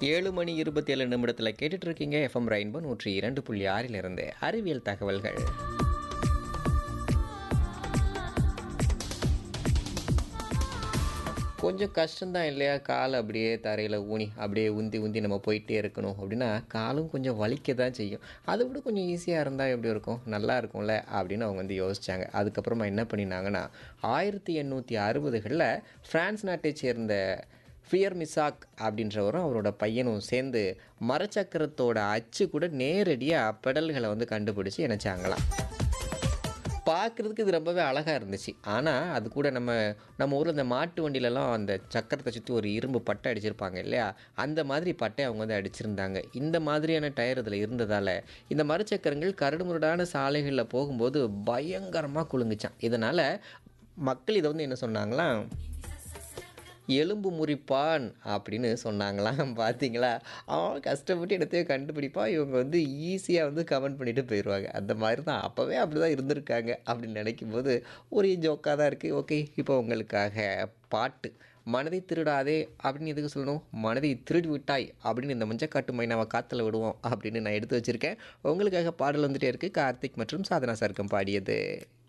ஏழு மணி இருபத்தி ஏழு நிமிடத்தில் கேட்டுட்டு இருக்கீங்க எஃப்எம் ரெயின்போ நூற்றி இரண்டு புள்ளி ஆறிலிருந்து அறிவியல் தகவல்கள் கொஞ்சம் கஷ்டம்தான் இல்லையா கால் அப்படியே தரையில் ஊனி அப்படியே உந்தி உந்தி நம்ம போயிட்டே இருக்கணும் அப்படின்னா காலும் கொஞ்சம் வலிக்க தான் செய்யும் அதை விட கொஞ்சம் ஈஸியாக இருந்தால் எப்படி இருக்கும் நல்லா இருக்கும்ல அப்படின்னு அவங்க வந்து யோசிச்சாங்க அதுக்கப்புறமா என்ன பண்ணினாங்கன்னா ஆயிரத்தி எண்ணூற்றி அறுபதுகளில் பிரான்ஸ் நாட்டை சேர்ந்த ஃபியர் மிசாக் அப்படின்றவரும் அவரோட பையனும் சேர்ந்து மரச்சக்கரத்தோட அச்சு கூட நேரடியாக பெடல்களை வந்து கண்டுபிடிச்சி இணைச்சாங்களாம் பார்க்குறதுக்கு இது ரொம்பவே அழகாக இருந்துச்சு ஆனால் அது கூட நம்ம நம்ம ஊரில் இந்த மாட்டு வண்டியிலலாம் அந்த சக்கரத்தை சுற்றி ஒரு இரும்பு பட்டை அடிச்சிருப்பாங்க இல்லையா அந்த மாதிரி பட்டை அவங்க வந்து அடிச்சிருந்தாங்க இந்த மாதிரியான டயர் இதில் இருந்ததால் இந்த மரச்சக்கரங்கள் கரடுமுரடான சாலைகளில் போகும்போது பயங்கரமாக குலுங்குச்சான் இதனால் மக்கள் இதை வந்து என்ன சொன்னாங்களாம் எலும்பு முறிப்பான் அப்படின்னு சொன்னாங்களாம் பார்த்தீங்களா அவன் கஷ்டப்பட்டு இடத்தையும் கண்டுபிடிப்பான் இவங்க வந்து ஈஸியாக வந்து கமெண்ட் பண்ணிட்டு போயிடுவாங்க அந்த மாதிரி தான் அப்போவே அப்படி தான் இருந்திருக்காங்க அப்படின்னு நினைக்கும் போது ஒரே ஜோக்காக தான் இருக்குது ஓகே இப்போ உங்களுக்காக பாட்டு மனதை திருடாதே அப்படின்னு எதுக்கு சொல்லணும் மனதை திருடி விட்டாய் அப்படின்னு இந்த மஞ்சக்காட்டு மைனாவை காற்றுல விடுவோம் அப்படின்னு நான் எடுத்து வச்சுருக்கேன் உங்களுக்காக பாடல் வந்துட்டே இருக்குது கார்த்திக் மற்றும் சாதனா சர்க்கம் பாடியது